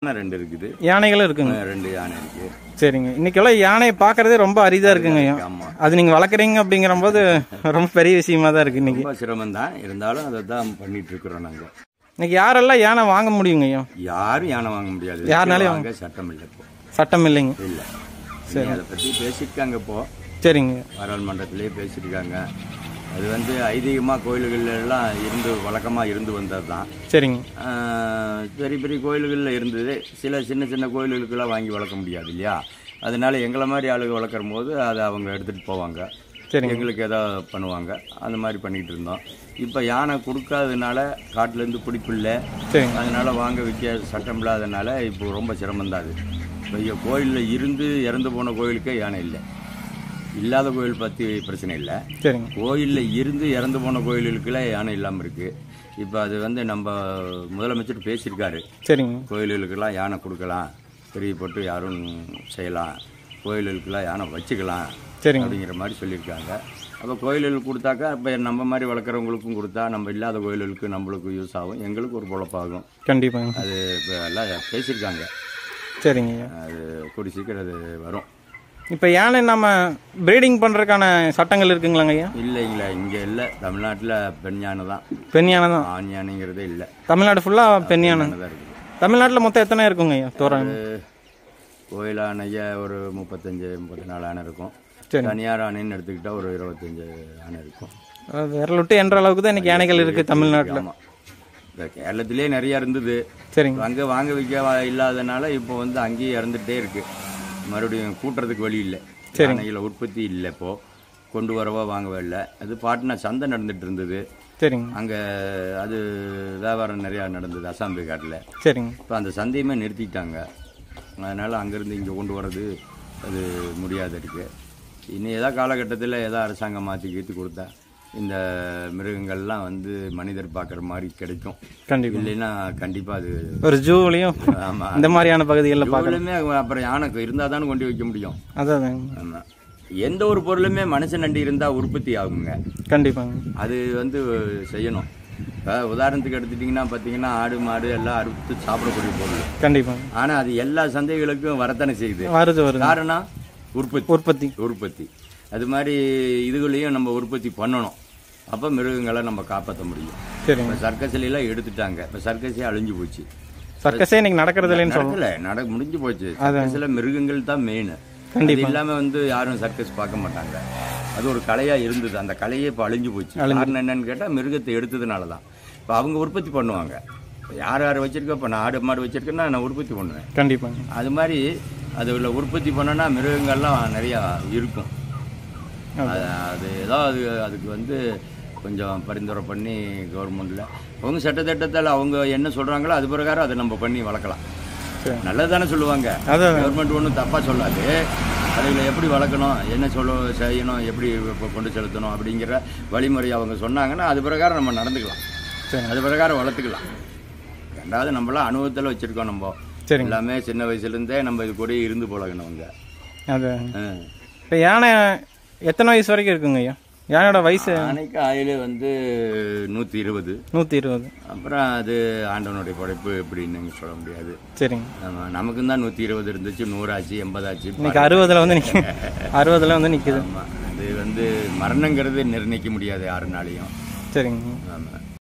யானை ரெண்டு இருக்குது யானைகளும் இருக்குங்க அஹ் ரெண்டு யானை இருக்கு சரிங்க இன்னைக்கெல்லாம் யானையை பார்க்கறதே ரொம்ப அரிதா இருக்குங்க ஐயா ஆமா அது நீங்க வளர்க்குறீங்க அப்படிங்கிற போது ரொம்ப பெரிய விஷயமா தான் இருக்கு இன்னைக்கு ரொம்ப சிரமம் தான் இருந்தாலும் அதை தான் பண்ணிட்டு இருக்கிறோம் நாங்க இன்னைக்கு யாரெல்லாம் யானை வாங்க முடியுங்க ஐயா யாரும் யானை வாங்க முடியாது யாருனாலையும் வாங்க சட்டம் இல்லை இப்போ சட்டம் இல்லைங்க இல்ல சரி அதை பத்தி பேசியிருக்காங்க இப்போ சரிங்க பாராளுமன்றத்திலேயே பேசியிருக்காங்க அது வந்து ஐதீகமா கோயில்கள்ல எல்லாம் இருந்து வழக்கமா இருந்து வந்தது தான் சரிங்க பெரிய பெரிய கோயில்களில் இருந்தது சில சின்ன சின்ன கோயில்களுக்கெல்லாம் வாங்கி வளர்க்க முடியாது இல்லையா அதனால எங்களை மாதிரி ஆளுங்க வளர்க்குற போது அதை அவங்க எடுத்துகிட்டு போவாங்க சரிங்க எங்களுக்கு ஏதாவது பண்ணுவாங்க அந்த மாதிரி பண்ணிகிட்டு இருந்தோம் இப்போ யானை கொடுக்காததுனால காட்டிலேருந்து பிடிப்பு இல்லை சரிங்க அதனால் வாங்க விற்க சட்டம் இல்லாதனால இப்போ ரொம்ப சிரமம்தான் அது இப்போ இங்க கோயிலில் இருந்து இறந்து போன கோயிலுக்கே யானை இல்லை இல்லாத கோயில் பற்றி பிரச்சனை இல்லை சரிங்க கோயிலில் இருந்து இறந்து போன கோயில்களுக்கெல்லாம் யானை இல்லாமல் இருக்குது இப்போ அது வந்து நம்ம முதலமைச்சர் பேசியிருக்காரு சரிங்க கோயில்களுக்கெல்லாம் யானை கொடுக்கலாம் பெரிய போட்டு யாரும் செய்யலாம் கோயில்களுக்கெல்லாம் யானை வச்சுக்கலாம் சரிங்க அப்படிங்கிற மாதிரி சொல்லியிருக்காங்க அப்போ கோயில்களுக்கு கொடுத்தாக்கா இப்போ நம்ம மாதிரி வளர்க்குறவங்களுக்கும் கொடுத்தா நம்ம இல்லாத கோயில்களுக்கு நம்மளுக்கு யூஸ் ஆகும் எங்களுக்கு ஒரு பொழப்பாகும் கண்டிப்பாங்க அது இப்போ எல்லாம் பேசியிருக்காங்க சரிங்க ஐயா அது கூடி சீக்கிரம் அது வரும் இப்போ யானை நம்ம ப்ரீடிங் பண்றதுக்கான சட்டங்கள் இருக்குங்களாங்க ஐயா இல்லைங்களா இங்கே இல்லை தமிழ்நாட்டில் பெண் யானை தான் பெண் யானை தான் ஆண் யானைங்கிறதே இல்லை தமிழ்நாடு ஃபுல்லா பெண் யானை தான் இருக்குது தமிழ்நாட்டில் மொத்தம் எத்தனை இருக்குங்க ஐயா தோராயம் கோயில் ஆணைய ஒரு முப்பத்தஞ்சு முப்பத்தி நாலு ஆணை இருக்கும் சரி. தனியார் ஆணைன்னு எடுத்துக்கிட்டா ஒரு இருபத்தஞ்சு ஆணை இருக்கும் அதாவது விரல் விட்டு என்ற அளவுக்கு தான் இன்னைக்கு யானைகள் இருக்கு தமிழ்நாட்டில் ஆமாம் இந்த கேரளத்திலே நிறைய இருந்தது சரிங்க அங்கே வாங்க வைக்க வா- இல்லாதனால இப்போ வந்து அங்கேயே இறந்துட்டே இருக்கு மறுபடியும் கூட்டுறதுக்கு வழி இல்லை யானைகளை உற்பத்தி இல்லை இப்போ கொண்டு வரவோ வாங்கவே இல்லை அது பாட்டுனா சந்தை நடந்துட்டு இருந்தது சரிங்க அங்கே அது வியாபாரம் நிறையா நடந்தது அசாம் காட்டில் சரிங்க இப்போ அந்த சந்தையுமே நிறுத்திட்டாங்க அதனால் அங்கேருந்து இங்கே கொண்டு வர்றது அது முடியாது இருக்கு இனி ஏதாவது காலகட்டத்தில் ஏதாவது அரசாங்கம் மாற்றி கீத்து கொடுத்தா இந்த மிருகங்கள்லாம் வந்து மனிதர் பார்க்குற மாதிரி கிடைக்கும் கண்டிப்பா இல்லைன்னா கண்டிப்பாக அது ஒரு ஜூலையும் ஆமாம் இந்த மாதிரியான பகுதிகளில் பார்க்க பொருளுமே அப்புறம் யானைக்கு இருந்தால் தானே கொண்டு வைக்க முடியும் அதான் ஆமாம் எந்த ஒரு பொருளுமே மனுஷன் நண்டி இருந்தால் உற்பத்தி ஆகுங்க கண்டிப்பாங்க அது வந்து செய்யணும் இப்போ உதாரணத்துக்கு எடுத்துட்டிங்கன்னா பார்த்தீங்கன்னா ஆடு மாடு எல்லாம் அறுத்து சாப்பிடக்கூடிய பொருள் கண்டிப்பாங்க ஆனால் அது எல்லா சந்தைகளுக்கும் வரத்தானே செய்யுது வருது வருது காரணம் உற்பத்தி உற்பத்தி உற்பத்தி அது மாதிரி இதுகளையும் நம்ம உற்பத்தி பண்ணணும் அப்போ மிருகங்களை நம்ம காப்பாற்ற முடியும் சரிங்க இப்போ சர்க்கஸ்ல எல்லாம் எடுத்துட்டாங்க இப்போ சர்க்கஸே அழிஞ்சு போச்சு சர்க்கஸே இன்னைக்கு நடக்கிறது இல்லைன்னு சொல்லலாம் நடக்கல நட முடிஞ்சு போச்சு சர்க்கஸ்ல மிருகங்கள் தான் மெயின் அது இல்லாம வந்து யாரும் சர்க்கஸ் பார்க்க மாட்டாங்க அது ஒரு கலையா இருந்தது அந்த கலையே இப்போ அழிஞ்சு போச்சு காரணம் என்னன்னு கேட்டா மிருகத்தை எடுத்ததுனால தான் இப்போ அவங்க உற்பத்தி பண்ணுவாங்க இப்ப யார் யார் வச்சிருக்கோ இப்போ நான் ஆடு மாடு வச்சிருக்கேன்னா நான் உற்பத்தி பண்ணுவேன் கண்டிப்பாங்க அது மாதிரி அது உள்ள உற்பத்தி பண்ணனா மிருகங்கள்லாம் நிறையா இருக்கும் அது அது ஏதோ அது அதுக்கு வந்து கொஞ்சம் பரிந்துரை பண்ணி கவர்மெண்ட்டில் அவங்க சட்டத்திட்டத்தால் அவங்க என்ன சொல்கிறாங்களோ அது பிரகாரம் அதை நம்ம பண்ணி வளர்க்கலாம் சரி. நல்லது தானே சொல்லுவாங்க அதான் கவர்மெண்ட் ஒன்றும் தப்பாக சொல்லாது அதுகளை எப்படி வளர்க்கணும் என்ன சொல்ல செய்யணும் எப்படி இப்போ கொண்டு செலுத்தணும் அப்படிங்கிற வழிமுறை அவங்க சொன்னாங்கன்னா அது பிரகாரம் நம்ம நடந்துக்கலாம் சரி. அது பிரகாரம் வளர்த்துக்கலாம் ரெண்டாவது நம்மளாம் அனுபவத்தில் வச்சுருக்கோம் நம்ம சரிங்க எல்லாமே சின்ன வயசுலேருந்தே நம்ம இது கூடயே இருந்து பழகினவங்க அது ஆ. இப்போ யானை எத்தனை வயசு வரைக்கும் இருக்குங்க ஐயா யானையோட வயசு அன்னைக்கு ஆயில் வந்து நூற்றி இருபது நூற்றி இருபது அப்புறம் அது ஆண்டவனுடைய படைப்பு எப்படின்னு சொல்ல முடியாது சரிங்க நம்ம நமக்கும் தான் நூற்றி இருபது இருந்துச்சு நூறாச்சு எண்பதாச்சு இன்னைக்கு அறுபதுல வந்து நிற்க அறுபதுல வந்து நிற்குது ஆமாம் அது வந்து மரணங்கிறது நிர்ணயிக்க முடியாது யாருனாலையும் சரிங்க ஆமாம்